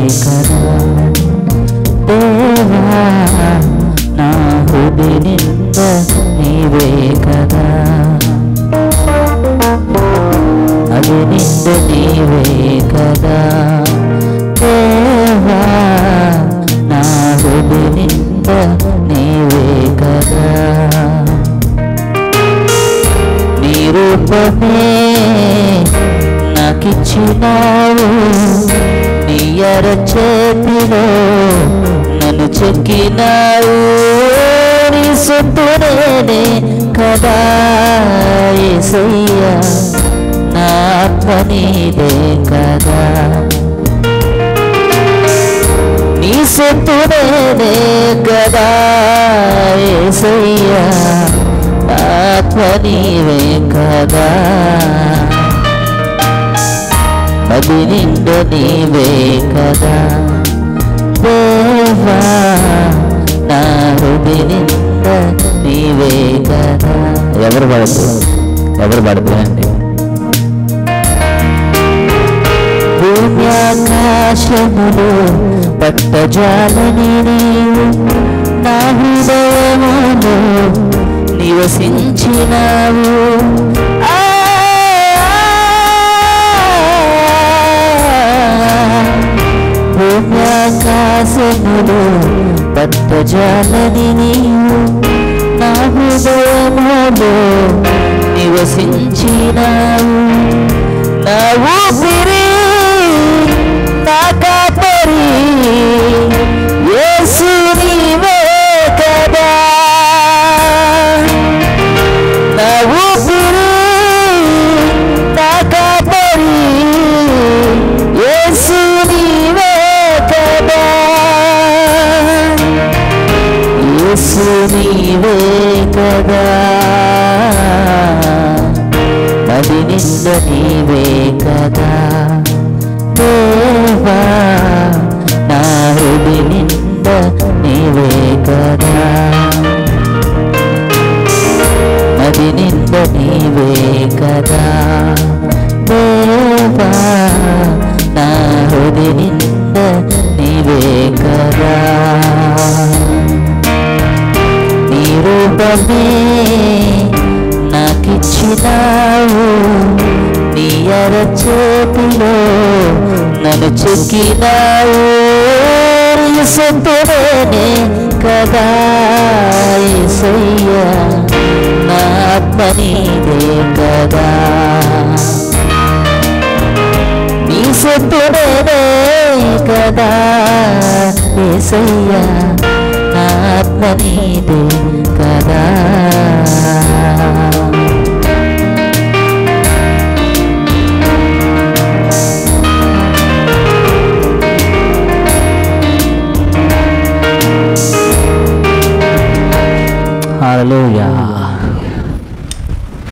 కదా దేవా నా హృది నింద నీవే కదా అది నిండు నీవే కదా దేవా నా హృది నింద నీవే కదా నీ రూపమే నాకిచ్చినావు నీ అర చేతిలో నన్ను చెక్కినావు నీ సొత్తునేనే కదా ఏసయ్యా నా ఆత్మ నీదే కదా నీ సొత్తునేనే కదా ఏసయ్యా నా ఆత్మ నీవే కదా అది నిండు నీవే కదా దేవా నా హృది నింద నీవే కదా ఎవరు పడదు ఎవరు పడతారండి భూమ్యాకాశములు పట్టజాలని నీవు నా హృదయములో నివసించినావు ఆ భూమ్యాకాశములు పట్టజాలని నీవు నా హృదయములో నివసించినావు నా ఊపిరి నా కాపరి యేసు నీవే కదా నా ఊపిరి నా కాపరి యేసు నీవే కదా యేసు నీవే కదా అది నింద నీవే కదా దేవా నా హృది నింద నీవే కదా అది నింద నీవే కదా దేవా నా హృది నింద నీవే కదా నీ రూపమే నాకిచ్చినావు నీ అర చేతిలో నన్ను చెక్కినావు నీ సొంతనే కదా ఏసయ్యా నా ఆత్మ నీదే కదా నీ సొంతనే కదా ఏసయ్యా నా ఆత్మ నీదే కదా హల్లెలూయా